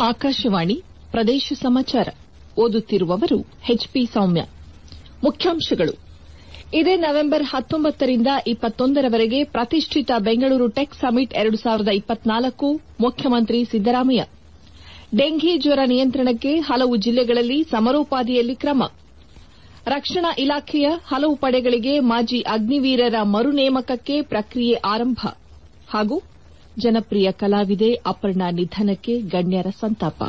ಆಕಾಶವಾಣಿ ಪ್ರದೇಶ ಸಮಾಚಾರ ಓದುತ್ತಿರುವವರು ಹೆಚ್ಪಿ ಸೌಮ್ಯ ಮುಖ್ಯಾಂಶಗಳು ಇದೇ ನವೆಂಬರ್ ಹತ್ತೊಂಬತ್ತರಿಂದ ಇಪ್ಪತ್ತೊಂದರವರೆಗೆ ಪ್ರತಿಷ್ಠಿತ ಬೆಂಗಳೂರು ಟೆಕ್ ಸಮಿಟ್ ಎರಡು ಸಾವಿರದ ಇಪ್ಪತ್ನಾಲ್ಕು ಮುಖ್ಯಮಂತ್ರಿ ಸಿದ್ದರಾಮಯ್ಯ ಡೆಂಘಿ ಜ್ವರ ನಿಯಂತ್ರಣಕ್ಕೆ ಹಲವು ಜಿಲ್ಲೆಗಳಲ್ಲಿ ಸಮರೋಪಾದಿಯಲ್ಲಿ ಕ್ರಮ ರಕ್ಷಣಾ ಇಲಾಖೆಯ ಹಲವು ಪಡೆಗಳಿಗೆ ಮಾಜಿ ಅಗ್ನಿವೀರರ ಮರು ನೇಮಕಕ್ಕೆ ಪ್ರಕ್ರಿಯೆ ಆರಂಭ ಹಾಗೂ ಜನಪ್ರಿಯ ಕಲಾವಿದೆ ಅಪರ್ಣಾ ನಿಧನಕ್ಕೆ ಗಣ್ಯರ ಸಂತಾಪ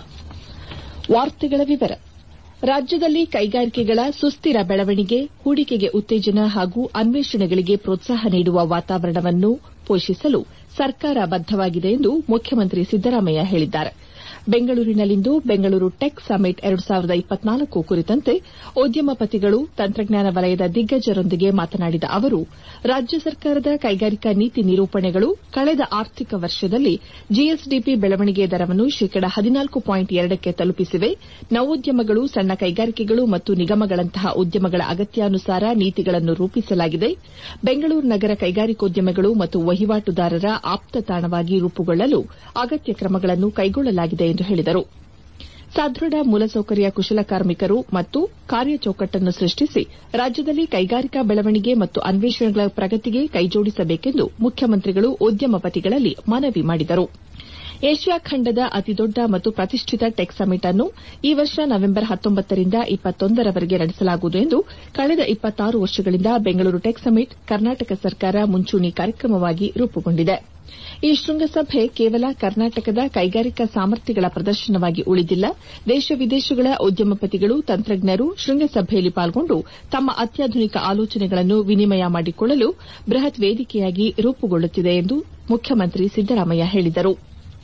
ರಾಜ್ಯದಲ್ಲಿ ಕೈಗಾರಿಕೆಗಳ ಸುಸ್ತಿರ ಬೆಳವಣಿಗೆ ಹೂಡಿಕೆಗೆ ಉತ್ತೇಜನ ಹಾಗೂ ಅನ್ವೇಷಣೆಗಳಿಗೆ ಪ್ರೋತ್ಸಾಹ ನೀಡುವ ವಾತಾವರಣವನ್ನು ಪೋಷಿಸಲು ಸರ್ಕಾರ ಬದ್ದವಾಗಿದೆ ಎಂದು ಮುಖ್ಯಮಂತ್ರಿ ಸಿದ್ದರಾಮಯ್ಯ ಹೇಳಿದ್ದಾರೆ ಬೆಂಗಳೂರಿನಲ್ಲಿಂದು ಬೆಂಗಳೂರು ಟೆಕ್ ಸಮಿಟ್ ಎರಡು ಸಾವಿರದ ಇಪ್ಪತ್ನಾಲ್ಕು ಕುರಿತಂತೆ ಉದ್ಯಮಪತಿಗಳು ತಂತ್ರಜ್ಞಾನ ವಲಯದ ದಿಗ್ಗಜರೊಂದಿಗೆ ಮಾತನಾಡಿದ ಅವರು ರಾಜ್ಯ ಸರ್ಕಾರದ ಕೈಗಾರಿಕಾ ನೀತಿ ನಿರೂಪಣೆಗಳು ಕಳೆದ ಆರ್ಥಿಕ ವರ್ಷದಲ್ಲಿ ಜಿಎಸ್ಡಿಪಿ ಬೆಳವಣಿಗೆ ದರವನ್ನು ಶೇಕಡ ಹದಿನಾಲ್ಕು ಪಾಯಿಂಟ್ ಎರಡಕ್ಕೆ ತಲುಪಿಸಿವೆ ನವೋದ್ಯಮಗಳು ಸಣ್ಣ ಕೈಗಾರಿಕೆಗಳು ಮತ್ತು ನಿಗಮಗಳಂತಹ ಉದ್ಯಮಗಳ ಅಗತ್ಯಾನುಸಾರ ನೀತಿಗಳನ್ನು ರೂಪಿಸಲಾಗಿದೆ ಬೆಂಗಳೂರು ನಗರ ಕೈಗಾರಿಕೋದ್ಯಮಿಗಳು ಮತ್ತು ವಹಿವಾಟುದಾರರ ಆಪ್ತ ತಾಣವಾಗಿ ರೂಪುಗೊಳ್ಳಲು ಅಗತ್ಯ ಕ್ರಮಗಳನ್ನು ಕೈಗೊಳ್ಳಲಾಗಿದೆ ಎಂದು ಹೇಳಿದರು ಸದೃಢ ಮೂಲಸೌಕರ್ಯ ಕುಶಲಕಾರ್ಮಿಕರು ಮತ್ತು ಕಾರ್ಯಚೌಕಟ್ಟನ್ನು ಸೃಷ್ಟಿಸಿ ರಾಜ್ಯದಲ್ಲಿ ಕೈಗಾರಿಕಾ ಬೆಳವಣಿಗೆ ಮತ್ತು ಅನ್ವೇಷಣೆಗಳ ಪ್ರಗತಿಗೆ ಕೈಜೋಡಿಸಬೇಕೆಂದು ಮುಖ್ಯಮಂತ್ರಿಗಳು ಉದ್ಯಮಪತಿಗಳಲ್ಲಿ ಮನವಿ ಮಾಡಿದರು ಏಷ್ಯಾ ಖಂಡದ ಅತಿದೊಡ್ಡ ಮತ್ತು ಪ್ರತಿಷ್ಠಿತ ಟೆಕ್ ಸಮಿಟ್ ಅನ್ನು ಈ ವರ್ಷ ನವೆಂಬರ್ ಹತ್ತೊಂಬತ್ತರಿಂದ ಇಪ್ಪತ್ತೊಂದರವರೆಗೆ ನಡೆಸಲಾಗುವುದು ಎಂದು ಕಳೆದ ಇಪ್ಪತ್ತಾರು ವರ್ಷಗಳಿಂದ ಬೆಂಗಳೂರು ಟೆಕ್ ಸಮಿಟ್ ಕರ್ನಾಟಕ ಸರ್ಕಾರ ಮುಂಚೂಣಿ ಕಾರ್ಯಕ್ರಮವಾಗಿ ರೂಪುಗೊಂಡಿದೆ ಈ ಶೃಂಗಸಭೆ ಕೇವಲ ಕರ್ನಾಟಕದ ಕೈಗಾರಿಕಾ ಸಾಮರ್ಥ್ಯಗಳ ಪ್ರದರ್ಶನವಾಗಿ ಉಳಿದಿಲ್ಲ ದೇಶ ವಿದೇಶಗಳ ಉದ್ಯಮಪತಿಗಳು ತಂತ್ರಜ್ಞರು ಶೃಂಗಸಭೆಯಲ್ಲಿ ಪಾಲ್ಗೊಂಡು ತಮ್ಮ ಅತ್ಯಾಧುನಿಕ ಆಲೋಚನೆಗಳನ್ನು ವಿನಿಮಯ ಮಾಡಿಕೊಳ್ಳಲು ಬೃಹತ್ ವೇದಿಕೆಯಾಗಿ ರೂಪುಗೊಳ್ಳುತ್ತಿದೆ ಎಂದು ಮುಖ್ಯಮಂತ್ರಿ ಸಿದ್ದರಾಮಯ್ಯ ಹೇಳಿದರು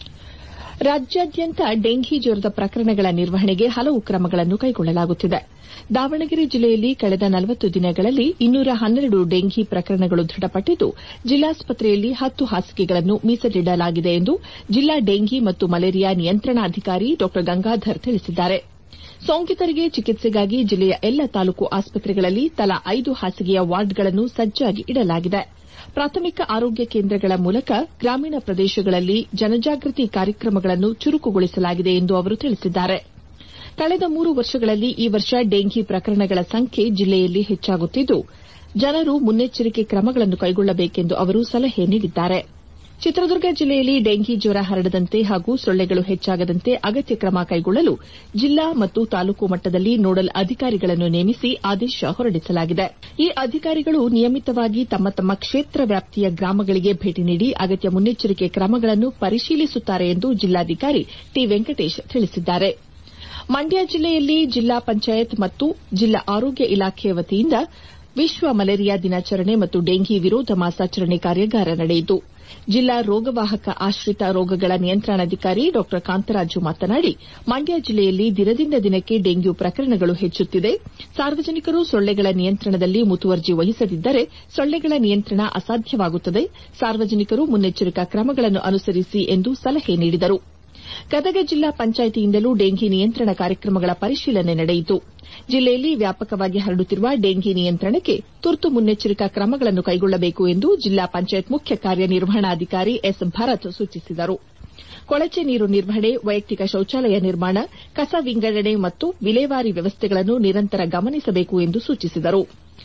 ರಾಜ್ಯಾದ್ಯಂತ ಡೆಂಘಿ ಜ್ವರದ ಪ್ರಕರಣಗಳ ನಿರ್ವಹಣೆಗೆ ಹಲವು ಕ್ರಮಗಳನ್ನು ಕೈಗೊಳ್ಳಲಾಗುತ್ತಿದೆ ದಾವಣಗೆರೆ ಜಿಲ್ಲೆಯಲ್ಲಿ ಕಳೆದ ನಲವತ್ತು ದಿನಗಳಲ್ಲಿ ಇನ್ನೂರ ಹನ್ನೆರಡು ಡೆಂಘಿ ಪ್ರಕರಣಗಳು ದೃಢಪಟ್ಟಿದ್ದು ಜಿಲ್ಲಾಸ್ಪತ್ರೆಯಲ್ಲಿ ಹತ್ತು ಹಾಸಿಗೆಗಳನ್ನು ಮೀಸಲಿಡಲಾಗಿದೆ ಎಂದು ಜಿಲ್ಲಾ ಡೆಂಘಿ ಮತ್ತು ಮಲೇರಿಯಾ ನಿಯಂತ್ರಣಾಧಿಕಾರಿ ಡಾ ಗಂಗಾಧರ್ ತಿಳಿಸಿದ್ದಾರೆ ಸೋಂಕಿತರಿಗೆ ಚಿಕಿತ್ಸೆಗಾಗಿ ಜಿಲ್ಲೆಯ ಎಲ್ಲ ತಾಲೂಕು ಆಸ್ಪತ್ರೆಗಳಲ್ಲಿ ತಲಾ ಐದು ಹಾಸಿಗೆಯ ವಾರ್ಡ್ಗಳನ್ನು ಸಜ್ಜಾಗಿ ಇಡಲಾಗಿದೆ ಪ್ರಾಥಮಿಕ ಆರೋಗ್ಯ ಕೇಂದ್ರಗಳ ಮೂಲಕ ಗ್ರಾಮೀಣ ಪ್ರದೇಶಗಳಲ್ಲಿ ಜನಜಾಗೃತಿ ಕಾರ್ಯಕ್ರಮಗಳನ್ನು ಚುರುಕುಗೊಳಿಸಲಾಗಿದೆ ಎಂದು ಅವರು ತಿಳಿಸಿದ್ದಾರೆ ಕಳೆದ ಮೂರು ವರ್ಷಗಳಲ್ಲಿ ಈ ವರ್ಷ ಡೆಂಘಿ ಪ್ರಕರಣಗಳ ಸಂಖ್ಯೆ ಜಿಲ್ಲೆಯಲ್ಲಿ ಹೆಚ್ಚಾಗುತ್ತಿದ್ದು ಜನರು ಮುನ್ನೆಚ್ಚರಿಕೆ ಕ್ರಮಗಳನ್ನು ಕೈಗೊಳ್ಳಬೇಕೆಂದು ಅವರು ಸಲಹೆ ನೀಡಿದ್ದಾರೆ ಚಿತ್ರದುರ್ಗ ಜಿಲ್ಲೆಯಲ್ಲಿ ಡೆಂಘಿ ಜ್ವರ ಹರಡದಂತೆ ಹಾಗೂ ಸೊಳ್ಳೆಗಳು ಹೆಚ್ಚಾಗದಂತೆ ಅಗತ್ಯ ಕ್ರಮ ಕೈಗೊಳ್ಳಲು ಜಿಲ್ಲಾ ಮತ್ತು ತಾಲೂಕು ಮಟ್ಟದಲ್ಲಿ ನೋಡಲ್ ಅಧಿಕಾರಿಗಳನ್ನು ನೇಮಿಸಿ ಆದೇಶ ಹೊರಡಿಸಲಾಗಿದೆ ಈ ಅಧಿಕಾರಿಗಳು ನಿಯಮಿತವಾಗಿ ತಮ್ಮ ತಮ್ಮ ಕ್ಷೇತ್ರ ವ್ಯಾಪ್ತಿಯ ಗ್ರಾಮಗಳಿಗೆ ಭೇಟಿ ನೀಡಿ ಅಗತ್ಯ ಮುನ್ನೆಚ್ಚರಿಕೆ ಕ್ರಮಗಳನ್ನು ಪರಿಶೀಲಿಸುತ್ತಾರೆ ಎಂದು ಜಿಲ್ಲಾಧಿಕಾರಿ ಟಿ ವೆಂಕಟೇಶ್ ತಿಳಿಸಿದ್ದಾರೆ ಮಂಡ್ಯ ಜಿಲ್ಲೆಯಲ್ಲಿ ಜಿಲ್ಲಾ ಪಂಚಾಯತ್ ಮತ್ತು ಜಿಲ್ಲಾ ಆರೋಗ್ಯ ಇಲಾಖೆ ವತಿಯಿಂದ ವಿಶ್ವ ಮಲೇರಿಯಾ ದಿನಾಚರಣೆ ಮತ್ತು ಡೆಂಘಿ ವಿರೋಧ ಮಾಸಾಚರಣೆ ಕಾರ್ಯಾಗಾರ ನಡೆಯಿತು ಜಿಲ್ಲಾ ರೋಗವಾಹಕ ಆಶ್ರಿತ ರೋಗಗಳ ನಿಯಂತ್ರಣಾಧಿಕಾರಿ ಡಾ ಕಾಂತರಾಜು ಮಾತನಾಡಿ ಮಂಡ್ಯ ಜಿಲ್ಲೆಯಲ್ಲಿ ದಿನದಿಂದ ದಿನಕ್ಕೆ ಡೆಂಗ್ಯೂ ಪ್ರಕರಣಗಳು ಹೆಚ್ಚುತ್ತಿದೆ ಸಾರ್ವಜನಿಕರು ಸೊಳ್ಳೆಗಳ ನಿಯಂತ್ರಣದಲ್ಲಿ ಮುತುವರ್ಜಿ ವಹಿಸದಿದ್ದರೆ ಸೊಳ್ಳೆಗಳ ನಿಯಂತ್ರಣ ಅಸಾಧ್ಯವಾಗುತ್ತದೆ ಸಾರ್ವಜನಿಕರು ಮುನ್ನೆಚ್ಚರಿಕಾ ಕ್ರಮಗಳನ್ನು ಅನುಸರಿಸಿ ಎಂದು ಸಲಹೆ ನೀಡಿದರು ಗದಗ ಜಿಲ್ಲಾ ಪಂಚಾಯಿತಿಯಿಂದಲೂ ಡೆಂಘಿ ನಿಯಂತ್ರಣ ಕಾರ್ಯಕ್ರಮಗಳ ಪರಿಶೀಲನೆ ನಡೆಯಿತು ಜಿಲ್ಲೆಯಲ್ಲಿ ವ್ಯಾಪಕವಾಗಿ ಹರಡುತ್ತಿರುವ ಡೆಂಘಿ ನಿಯಂತ್ರಣಕ್ಕೆ ತುರ್ತು ಮುನ್ನೆಚ್ಚರಿಕಾ ಕ್ರಮಗಳನ್ನು ಕೈಗೊಳ್ಳಬೇಕು ಎಂದು ಜಿಲ್ಲಾ ಪಂಚಾಯತ್ ಮುಖ್ಯ ಕಾರ್ಯನಿರ್ವಹಣಾಧಿಕಾರಿ ಎಸ್ ಭರತ್ ಸೂಚಿಸಿದರು ಕೊಳಚೆ ನೀರು ನಿರ್ವಹಣೆ ವೈಯಕ್ತಿಕ ಶೌಚಾಲಯ ನಿರ್ಮಾಣ ಕಸ ವಿಂಗಡಣೆ ಮತ್ತು ವಿಲೇವಾರಿ ವ್ಯವಸ್ಥೆಗಳನ್ನು ನಿರಂತರ ಗಮನಿಸಬೇಕು ಎಂದು ಸೂಚಿಸಿದರು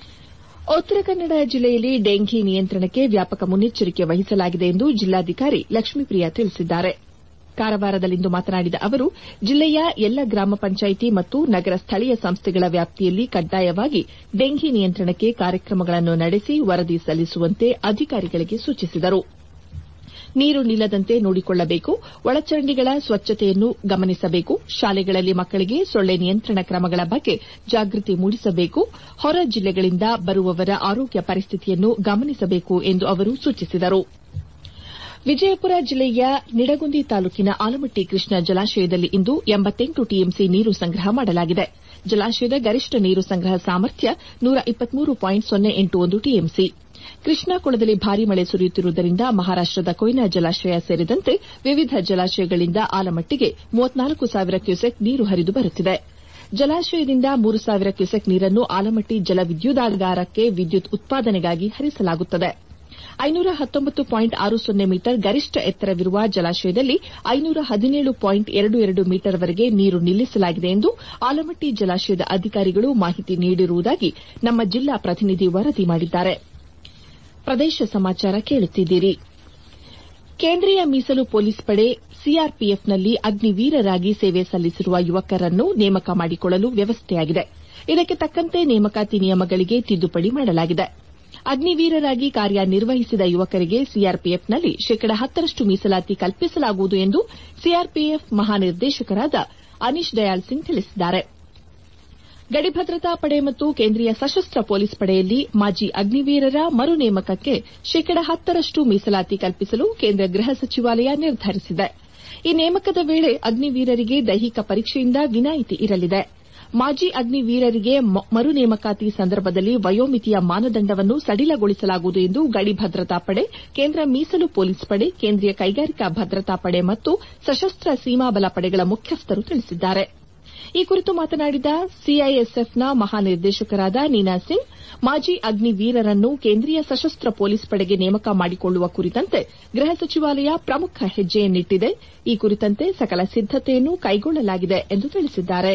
ಉತ್ತರ ಕನ್ನಡ ಜಿಲ್ಲೆಯಲ್ಲಿ ಡೆಂಘಿ ನಿಯಂತ್ರಣಕ್ಕೆ ವ್ಯಾಪಕ ಮುನ್ನೆಚ್ಚರಿಕೆ ವಹಿಸಲಾಗಿದೆ ಎಂದು ಜಿಲ್ಲಾಧಿಕಾರಿ ಲಕ್ಷ್ಮೀಪ್ರಿಯಾ ತಿಳಿಸಿದ್ದಾರೆ ಕಾರವಾರದಲ್ಲಿಂದು ಮಾತನಾಡಿದ ಅವರು ಜಿಲ್ಲೆಯ ಎಲ್ಲ ಗ್ರಾಮ ಪಂಚಾಯಿತಿ ಮತ್ತು ನಗರ ಸ್ಥಳೀಯ ಸಂಸ್ಥೆಗಳ ವ್ಯಾಪ್ತಿಯಲ್ಲಿ ಕಡ್ಡಾಯವಾಗಿ ಡೆಂಘಿ ನಿಯಂತ್ರಣಕ್ಕೆ ಕಾರ್ಯಕ್ರಮಗಳನ್ನು ನಡೆಸಿ ವರದಿ ಸಲ್ಲಿಸುವಂತೆ ಅಧಿಕಾರಿಗಳಿಗೆ ಸೂಚಿಸಿದರು ನೀರು ನಿಲ್ಲದಂತೆ ನೋಡಿಕೊಳ್ಳಬೇಕು ಒಳಚರಂಡಿಗಳ ಸ್ವಚ್ಛತೆಯನ್ನು ಗಮನಿಸಬೇಕು ಶಾಲೆಗಳಲ್ಲಿ ಮಕ್ಕಳಿಗೆ ಸೊಳ್ಳೆ ನಿಯಂತ್ರಣ ಕ್ರಮಗಳ ಬಗ್ಗೆ ಜಾಗೃತಿ ಮೂಡಿಸಬೇಕು ಹೊರ ಜಿಲ್ಲೆಗಳಿಂದ ಬರುವವರ ಆರೋಗ್ಯ ಪರಿಸ್ಥಿತಿಯನ್ನು ಗಮನಿಸಬೇಕು ಎಂದು ಅವರು ಸೂಚಿಸಿದರು ವಿಜಯಪುರ ಜಿಲ್ಲೆಯ ನಿಡಗುಂದಿ ತಾಲೂಕಿನ ಆಲಮಟ್ಟಿ ಕೃಷ್ಣ ಜಲಾಶಯದಲ್ಲಿ ಇಂದು ಎಂಬತ್ತೆಂಟು ಟಿಎಂಸಿ ನೀರು ಸಂಗ್ರಹ ಮಾಡಲಾಗಿದೆ ಜಲಾಶಯದ ಗರಿಷ್ಠ ನೀರು ಸಂಗ್ರಹ ಸಾಮರ್ಥ್ಯ ನೂರ ಇಪ್ಪತ್ಮೂರು ಪಾಯಿಂಟ್ ಸೊನ್ನೆ ಎಂಟು ಒಂದು ಟಿಎಂಸಿ ಕೃಷ್ಣಾ ಕೊಳದಲ್ಲಿ ಭಾರೀ ಮಳೆ ಸುರಿಯುತ್ತಿರುವುದರಿಂದ ಮಹಾರಾಷ್ಟದ ಕೊಯ್ನಾ ಜಲಾಶಯ ಸೇರಿದಂತೆ ವಿವಿಧ ಜಲಾಶಯಗಳಿಂದ ಆಲಮಟ್ಟಿಗೆ ಮೂವತ್ನಾಲ್ಕು ಸಾವಿರ ಕ್ಯೂಸೆಕ್ ನೀರು ಹರಿದು ಬರುತ್ತಿದೆ ಜಲಾಶಯದಿಂದ ಮೂರು ಸಾವಿರ ಕ್ಯೂಸೆಕ್ ನೀರನ್ನು ಆಲಮಟ್ಟಿ ಜಲವಿದ್ಯುದಾಗಾರಕ್ಕೆ ವಿದ್ಯುತ್ ಉತ್ಪಾದನೆಗಾಗಿ ಹರಿಸಲಾಗುತ್ತದೆ ಐನೂರ ಹತ್ತೊಂಬತ್ತು ಪಾಯಿಂಟ್ ಆರು ಸೊನ್ನೆ ಮೀಟರ್ ಗರಿಷ್ಠ ಎತ್ತರವಿರುವ ಜಲಾಶಯದಲ್ಲಿ ಐನೂರ ಹದಿನೇಳು ಪಾಯಿಂಟ್ ಎರಡು ಎರಡು ಮೀಟರ್ವರೆಗೆ ನೀರು ನಿಲ್ಲಿಸಲಾಗಿದೆ ಎಂದು ಆಲಮಟ್ಟಿ ಜಲಾಶಯದ ಅಧಿಕಾರಿಗಳು ಮಾಹಿತಿ ನೀಡಿರುವುದಾಗಿ ನಮ್ಮ ಜಿಲ್ಲಾ ಪ್ರತಿನಿಧಿ ವರದಿ ಮಾಡಿದ್ದಾರೆ ಪ್ರದೇಶ ಸಮಾಚಾರ ಕೇಳುತ್ತಿದ್ದೀರಿ ಕೇಂದ್ರೀಯ ಮೀಸಲು ಪೊಲೀಸ್ ಪಡೆ ಸಿಆರ್ಪಿಎಫ್ನಲ್ಲಿ ಅಗ್ನಿವೀರರಾಗಿ ಸೇವೆ ಸಲ್ಲಿಸಿರುವ ಯುವಕರನ್ನು ನೇಮಕ ಮಾಡಿಕೊಳ್ಳಲು ವ್ಯವಸ್ಥೆಯಾಗಿದೆ ಇದಕ್ಕೆ ತಕ್ಕಂತೆ ನೇಮಕಾತಿ ನಿಯಮಗಳಿಗೆ ತಿದ್ದುಪಡಿ ಮಾಡಲಾಗಿದೆ ಅಗ್ನಿವೀರರಾಗಿ ಕಾರ್ಯನಿರ್ವಹಿಸಿದ ಯುವಕರಿಗೆ ಸಿಆರ್ಪಿಎಫ್ನಲ್ಲಿ ಶೇಕಡ ಹತ್ತರಷ್ಟು ಮೀಸಲಾತಿ ಕಲ್ಪಿಸಲಾಗುವುದು ಎಂದು ಸಿಆರ್ಪಿಎಫ್ ಮಹಾನಿರ್ದೇಶಕರಾದ ಅನೀಶ್ ದಯಾಳ್ ಸಿಂಗ್ ತಿಳಿಸಿದ್ದಾರೆ ಗಡಿ ಭದ್ರತಾ ಪಡೆ ಮತ್ತು ಕೇಂದ್ರೀಯ ಸಶಸ್ತ್ರ ಪೊಲೀಸ್ ಪಡೆಯಲ್ಲಿ ಮಾಜಿ ಅಗ್ನಿವೀರರ ಮರು ನೇಮಕಕ್ಕೆ ಶೇಕಡ ಹತ್ತರಷ್ಟು ಮೀಸಲಾತಿ ಕಲ್ಪಿಸಲು ಕೇಂದ್ರ ಗೃಹ ಸಚಿವಾಲಯ ನಿರ್ಧರಿಸಿದೆ ಈ ನೇಮಕದ ವೇಳೆ ಅಗ್ನಿವೀರರಿಗೆ ದೈಹಿಕ ಪರೀಕ್ಷೆಯಿಂದ ವಿನಾಯಿತಿ ಇರಲಿದೆ ಮಾಜಿ ಅಗ್ನಿವೀರರಿಗೆ ಮರು ನೇಮಕಾತಿ ಸಂದರ್ಭದಲ್ಲಿ ವಯೋಮಿತಿಯ ಮಾನದಂಡವನ್ನು ಸಡಿಲಗೊಳಿಸಲಾಗುವುದು ಎಂದು ಗಡಿ ಭದ್ರತಾ ಪಡೆ ಕೇಂದ್ರ ಮೀಸಲು ಪೊಲೀಸ್ ಪಡೆ ಕೇಂದ್ರೀಯ ಕೈಗಾರಿಕಾ ಭದ್ರತಾ ಪಡೆ ಮತ್ತು ಸಶಸ್ತ್ರ ಸೀಮಾಬಲ ಪಡೆಗಳ ಮುಖ್ಯಸ್ಥರು ತಿಳಿಸಿದ್ದಾರೆ ಈ ಕುರಿತು ಮಾತನಾಡಿದ ಸಿಐಎಸ್ಎಫ್ನ ಮಹಾನಿರ್ದೇಶಕರಾದ ನೀನಾ ಸಿಂಗ್ ಮಾಜಿ ಅಗ್ನಿವೀರರನ್ನು ಕೇಂದ್ರೀಯ ಸಶಸ್ತ್ರ ಪೊಲೀಸ್ ಪಡೆಗೆ ನೇಮಕ ಮಾಡಿಕೊಳ್ಳುವ ಕುರಿತಂತೆ ಗೃಹ ಸಚಿವಾಲಯ ಪ್ರಮುಖ ಹೆಜ್ಜೆಯನ್ನಿಟ್ಟಿದೆ ಈ ಕುರಿತಂತೆ ಸಕಲ ಸಿದ್ದತೆಯನ್ನು ಕೈಗೊಳ್ಳಲಾಗಿದೆ ಎಂದು ತಿಳಿಸಿದ್ದಾರೆ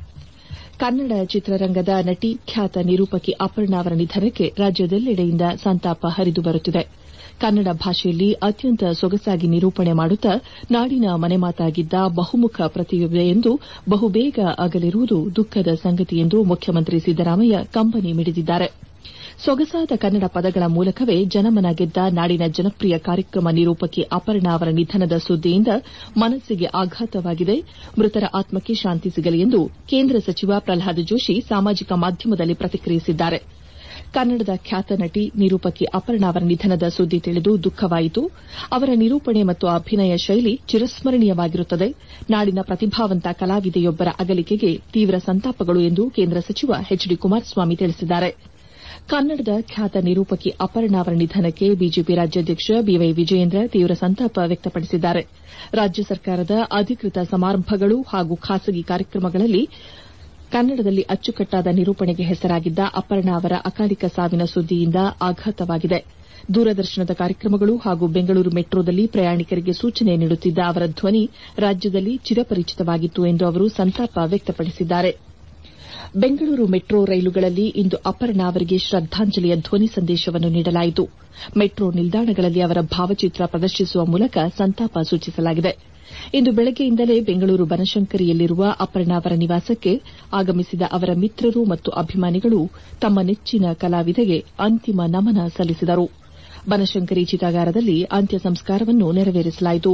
ಕನ್ನಡ ಚಿತ್ರರಂಗದ ನಟಿ ಖ್ಯಾತ ನಿರೂಪಕಿ ಅಪರ್ಣಾ ಅವರ ನಿಧನಕ್ಕೆ ರಾಜ್ಯದೆಲ್ಲೆಡೆಯಿಂದ ಸಂತಾಪ ಹರಿದು ಬರುತ್ತಿದೆ ಕನ್ನಡ ಭಾಷೆಯಲ್ಲಿ ಅತ್ಯಂತ ಸೊಗಸಾಗಿ ನಿರೂಪಣೆ ಮಾಡುತ್ತಾ ನಾಡಿನ ಮನೆಮಾತಾಗಿದ್ದ ಬಹುಮುಖ ಪ್ರತಿಭೆಯೆಂದು ಬಹುಬೇಗ ಅಗಲಿರುವುದು ದುಃಖದ ಸಂಗತಿ ಎಂದು ಮುಖ್ಯಮಂತ್ರಿ ಸಿದ್ದರಾಮಯ್ಯ ಕಂಬನಿ ಮಿಡಿದಿದ್ದಾರೆ ಸೊಗಸಾದ ಕನ್ನಡ ಪದಗಳ ಮೂಲಕವೇ ಜನಮನ ಗೆದ್ದ ನಾಡಿನ ಜನಪ್ರಿಯ ಕಾರ್ಯಕ್ರಮ ನಿರೂಪಕಿ ಅಪರ್ಣಾ ಅವರ ನಿಧನದ ಸುದ್ದಿಯಿಂದ ಮನಸ್ಸಿಗೆ ಆಘಾತವಾಗಿದೆ ಮೃತರ ಆತ್ಮಕ್ಕೆ ಶಾಂತಿ ಸಿಗಲಿ ಎಂದು ಕೇಂದ್ರ ಸಚಿವ ಪ್ರಹ್ಲಾದ್ ಜೋಶಿ ಸಾಮಾಜಿಕ ಮಾಧ್ಯಮದಲ್ಲಿ ಪ್ರತಿಕ್ರಿಯಿಸಿದ್ದಾರೆ ಕನ್ನಡದ ಖ್ಯಾತ ನಟಿ ನಿರೂಪಕಿ ಅಪರ್ಣಾ ಅವರ ನಿಧನದ ಸುದ್ದಿ ತಿಳಿದು ದುಃಖವಾಯಿತು ಅವರ ನಿರೂಪಣೆ ಮತ್ತು ಅಭಿನಯ ಶೈಲಿ ಚಿರಸ್ಮರಣೀಯವಾಗಿರುತ್ತದೆ ನಾಡಿನ ಪ್ರತಿಭಾವಂತ ಕಲಾವಿದೆಯೊಬ್ಬರ ಅಗಲಿಕೆಗೆ ತೀವ್ರ ಸಂತಾಪಗಳು ಎಂದು ಕೇಂದ್ರ ಸಚಿವ ಎಚ್ ಡಿ ಕುಮಾರಸ್ವಾಮಿ ತಿಳಿಸಿದ್ದಾರೆ ಕನ್ನಡದ ಖ್ಯಾತ ನಿರೂಪಕಿ ಅಪರ್ಣಾ ಅವರ ನಿಧನಕ್ಕೆ ಬಿಜೆಪಿ ರಾಜ್ಯಾಧ್ಯಕ್ಷ ಬಿವೈ ವಿಜಯೇಂದ್ರ ತೀವ್ರ ಸಂತಾಪ ವ್ಯಕ್ತಪಡಿಸಿದ್ದಾರೆ ರಾಜ್ಯ ಸರ್ಕಾರದ ಅಧಿಕೃತ ಸಮಾರಂಭಗಳು ಹಾಗೂ ಖಾಸಗಿ ಕಾರ್ಯಕ್ರಮಗಳಲ್ಲಿ ಕನ್ನಡದಲ್ಲಿ ಅಚ್ಚುಕಟ್ಟಾದ ನಿರೂಪಣೆಗೆ ಹೆಸರಾಗಿದ್ದ ಅಪರ್ಣಾ ಅವರ ಅಕಾಲಿಕ ಸಾವಿನ ಸುದ್ದಿಯಿಂದ ಆಘಾತವಾಗಿದೆ ದೂರದರ್ಶನದ ಕಾರ್ಯಕ್ರಮಗಳು ಹಾಗೂ ಬೆಂಗಳೂರು ಮೆಟ್ರೋದಲ್ಲಿ ಪ್ರಯಾಣಿಕರಿಗೆ ಸೂಚನೆ ನೀಡುತ್ತಿದ್ದ ಅವರ ಧ್ವನಿ ರಾಜ್ಯದಲ್ಲಿ ಚಿರಪರಿಚಿತವಾಗಿತ್ತು ಎಂದು ಅವರು ಸಂತಾಪ ವ್ಯಕ್ತಪಡಿಸಿದ್ದಾರೆ ಬೆಂಗಳೂರು ಮೆಟ್ರೋ ರೈಲುಗಳಲ್ಲಿ ಇಂದು ಅಪರ್ಣಾ ಅವರಿಗೆ ಶ್ರದ್ದಾಂಜಲಿಯ ಧ್ವನಿ ಸಂದೇಶವನ್ನು ನೀಡಲಾಯಿತು ಮೆಟ್ರೋ ನಿಲ್ದಾಣಗಳಲ್ಲಿ ಅವರ ಭಾವಚಿತ್ರ ಪ್ರದರ್ಶಿಸುವ ಮೂಲಕ ಸಂತಾಪ ಸೂಚಿಸಲಾಗಿದೆ ಇಂದು ಬೆಳಗ್ಗೆಯಿಂದಲೇ ಬೆಂಗಳೂರು ಬನಶಂಕರಿಯಲ್ಲಿರುವ ಅಪರ್ಣಾ ಅವರ ನಿವಾಸಕ್ಕೆ ಆಗಮಿಸಿದ ಅವರ ಮಿತ್ರರು ಮತ್ತು ಅಭಿಮಾನಿಗಳು ತಮ್ಮ ನೆಚ್ಚಿನ ಕಲಾವಿದೆಗೆ ಅಂತಿಮ ನಮನ ಸಲ್ಲಿಸಿದರು ಬನಶಂಕರಿ ಚಿತಾಗಾರದಲ್ಲಿ ಅಂತ್ಯ ಸಂಸ್ಕಾರವನ್ನು ನೆರವೇರಿಸಲಾಯಿತು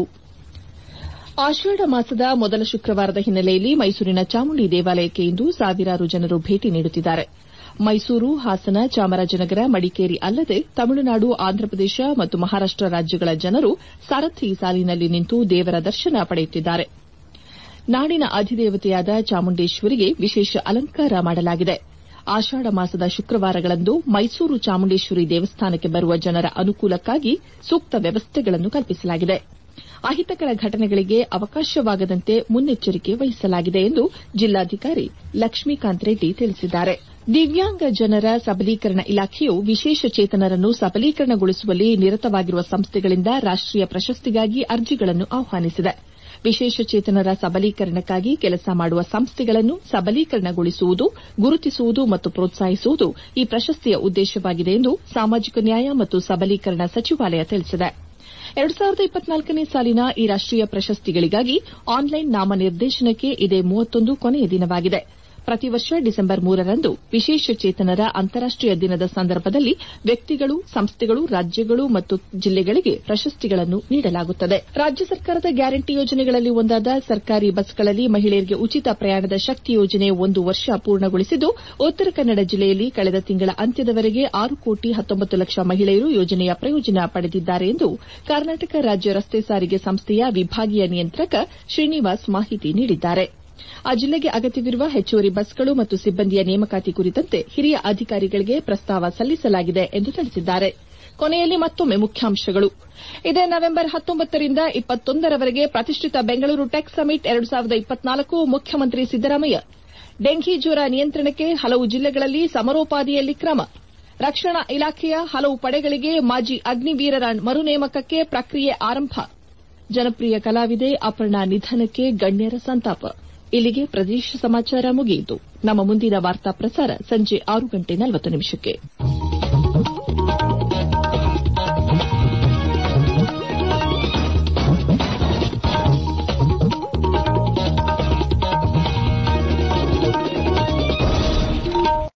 ಆಷಾಢ ಮಾಸದ ಮೊದಲ ಶುಕ್ರವಾರದ ಹಿನ್ನೆಲೆಯಲ್ಲಿ ಮೈಸೂರಿನ ಚಾಮುಂಡಿ ದೇವಾಲಯಕ್ಕೆ ಇಂದು ಸಾವಿರಾರು ಜನರು ಭೇಟಿ ನೀಡುತ್ತಿದ್ದಾರೆ ಮೈಸೂರು ಹಾಸನ ಚಾಮರಾಜನಗರ ಮಡಿಕೇರಿ ಅಲ್ಲದೆ ತಮಿಳುನಾಡು ಆಂಧ್ರಪ್ರದೇಶ ಮತ್ತು ಮಹಾರಾಷ್ಟ ರಾಜ್ಯಗಳ ಜನರು ಸಾರಥಿ ಸಾಲಿನಲ್ಲಿ ನಿಂತು ದೇವರ ದರ್ಶನ ಪಡೆಯುತ್ತಿದ್ದಾರೆ ನಾಡಿನ ಅಧಿದೇವತೆಯಾದ ಚಾಮುಂಡೇಶ್ವರಿಗೆ ವಿಶೇಷ ಅಲಂಕಾರ ಮಾಡಲಾಗಿದೆ ಆಷಾಢ ಮಾಸದ ಶುಕ್ರವಾರಗಳಂದು ಮೈಸೂರು ಚಾಮುಂಡೇಶ್ವರಿ ದೇವಸ್ಥಾನಕ್ಕೆ ಬರುವ ಜನರ ಅನುಕೂಲಕ್ಕಾಗಿ ಸೂಕ್ತ ವ್ಯವಸ್ಥೆಗಳನ್ನು ಕಲ್ಪಿಸಲಾಗಿದೆ ಅಹಿತಕರ ಘಟನೆಗಳಿಗೆ ಅವಕಾಶವಾಗದಂತೆ ಮುನ್ನೆಚ್ಚರಿಕೆ ವಹಿಸಲಾಗಿದೆ ಎಂದು ಜಿಲ್ಲಾಧಿಕಾರಿ ಲಕ್ಷ್ಮೀಕಾಂತ್ ರೆಡ್ಡಿ ತಿಳಿಸಿದ್ದಾರೆ ದಿವ್ಯಾಂಗ ಜನರ ಸಬಲೀಕರಣ ಇಲಾಖೆಯು ವಿಶೇಷ ಚೇತನರನ್ನು ಸಬಲೀಕರಣಗೊಳಿಸುವಲ್ಲಿ ನಿರತವಾಗಿರುವ ಸಂಸ್ಥೆಗಳಿಂದ ರಾಷ್ಟೀಯ ಪ್ರಶಸ್ತಿಗಾಗಿ ಅರ್ಜಿಗಳನ್ನು ಆಹ್ವಾನಿಸಿದೆ ವಿಶೇಷ ಚೇತನರ ಸಬಲೀಕರಣಕ್ಕಾಗಿ ಕೆಲಸ ಮಾಡುವ ಸಂಸ್ಥೆಗಳನ್ನು ಸಬಲೀಕರಣಗೊಳಿಸುವುದು ಗುರುತಿಸುವುದು ಮತ್ತು ಪ್ರೋತ್ಸಾಹಿಸುವುದು ಈ ಪ್ರಶಸ್ತಿಯ ಉದ್ದೇಶವಾಗಿದೆ ಎಂದು ಸಾಮಾಜಿಕ ನ್ಯಾಯ ಮತ್ತು ಸಬಲೀಕರಣ ಸಚಿವಾಲಯ ತಿಳಿಸಿದೆ ಎರಡು ಸಾವಿರದ ಇಪ್ಪತ್ನಾಲ್ಕನೇ ಸಾಲಿನ ಈ ರಾಷ್ಟೀಯ ಪ್ರಶಸ್ತಿಗಳಿಗಾಗಿ ಆನ್ಲೈನ್ ನಾಮನಿರ್ದೇಶನಕ್ಕೆ ಇದೇ ಮೂವತ್ತೊಂದು ಕೊನೆಯ ದಿನವಾಗಿದೆ ಪ್ರತಿ ವರ್ಷ ಡಿಸೆಂಬರ್ ಮೂರರಂದು ವಿಶೇಷ ಚೇತನರ ಅಂತಾರಾಷ್ಟೀಯ ದಿನದ ಸಂದರ್ಭದಲ್ಲಿ ವ್ಯಕ್ತಿಗಳು ಸಂಸ್ಥೆಗಳು ರಾಜ್ಯಗಳು ಮತ್ತು ಜಿಲ್ಲೆಗಳಿಗೆ ಪ್ರಶಸ್ತಿಗಳನ್ನು ನೀಡಲಾಗುತ್ತದೆ ರಾಜ್ಯ ಸರ್ಕಾರದ ಗ್ಯಾರಂಟಿ ಯೋಜನೆಗಳಲ್ಲಿ ಒಂದಾದ ಸರ್ಕಾರಿ ಬಸ್ಗಳಲ್ಲಿ ಮಹಿಳೆಯರಿಗೆ ಉಚಿತ ಪ್ರಯಾಣದ ಶಕ್ತಿ ಯೋಜನೆ ಒಂದು ವರ್ಷ ಪೂರ್ಣಗೊಳಿಸಿದ್ದು ಉತ್ತರ ಕನ್ನಡ ಜಿಲ್ಲೆಯಲ್ಲಿ ಕಳೆದ ತಿಂಗಳ ಅಂತ್ಯದವರೆಗೆ ಆರು ಕೋಟಿ ಹತ್ತೊಂಬತ್ತು ಲಕ್ಷ ಮಹಿಳೆಯರು ಯೋಜನೆಯ ಪ್ರಯೋಜನ ಪಡೆದಿದ್ದಾರೆ ಎಂದು ಕರ್ನಾಟಕ ರಾಜ್ಯ ರಸ್ತೆ ಸಾರಿಗೆ ಸಂಸ್ಥೆಯ ವಿಭಾಗೀಯ ನಿಯಂತ್ರಕ ಶ್ರೀನಿವಾಸ್ ಮಾಹಿತಿ ನೀಡಿದ್ದಾರೆ ಆ ಜಿಲ್ಲೆಗೆ ಅಗತ್ಯವಿರುವ ಹೆಚ್ಚುವರಿ ಬಸ್ಗಳು ಮತ್ತು ಸಿಬ್ಬಂದಿಯ ನೇಮಕಾತಿ ಕುರಿತಂತೆ ಹಿರಿಯ ಅಧಿಕಾರಿಗಳಿಗೆ ಪ್ರಸ್ತಾವ ಸಲ್ಲಿಸಲಾಗಿದೆ ಎಂದು ತಿಳಿಸಿದ್ದಾರೆ ಕೊನೆಯಲ್ಲಿ ಮತ್ತೊಮ್ಮೆ ಮುಖ್ಯಾಂಶಗಳು ಇದೇ ನವೆಂಬರ್ ಹತ್ತೊಂಬತ್ತರಿಂದ ಇಪ್ಪತ್ತೊಂದರವರೆಗೆ ಪ್ರತಿಷ್ಠಿತ ಬೆಂಗಳೂರು ಟೆಕ್ ಸಮಿಟ್ ಎರಡು ಸಾವಿರದ ಇಪ್ಪತ್ನಾಲ್ಕು ಮುಖ್ಯಮಂತ್ರಿ ಸಿದ್ದರಾಮಯ್ಯ ಡೆಂಘಿ ಜ್ವರ ನಿಯಂತ್ರಣಕ್ಕೆ ಹಲವು ಜಿಲ್ಲೆಗಳಲ್ಲಿ ಸಮರೋಪಾದಿಯಲ್ಲಿ ಕ್ರಮ ರಕ್ಷಣಾ ಇಲಾಖೆಯ ಹಲವು ಪಡೆಗಳಿಗೆ ಮಾಜಿ ಅಗ್ನಿವೀರರ ಮರುನೇಮಕಕ್ಕೆ ಪ್ರಕ್ರಿಯೆ ಆರಂಭ ಜನಪ್ರಿಯ ಕಲಾವಿದೆ ಅಪರ್ಣಾ ನಿಧನಕ್ಕೆ ಗಣ್ಯರ ಸಂತಾಪ ಇಲ್ಲಿಗೆ ಪ್ರದೇಶ ಸಮಾಚಾರ ಮುಗಿಯಿತು ನಮ್ಮ ಮುಂದಿನ ವಾರ್ತಾ ಪ್ರಸಾರ ಸಂಜೆ ಆರು ಗಂಟೆ ನಲವತ್ತು ನಿಮಿಷಕ್ಕೆ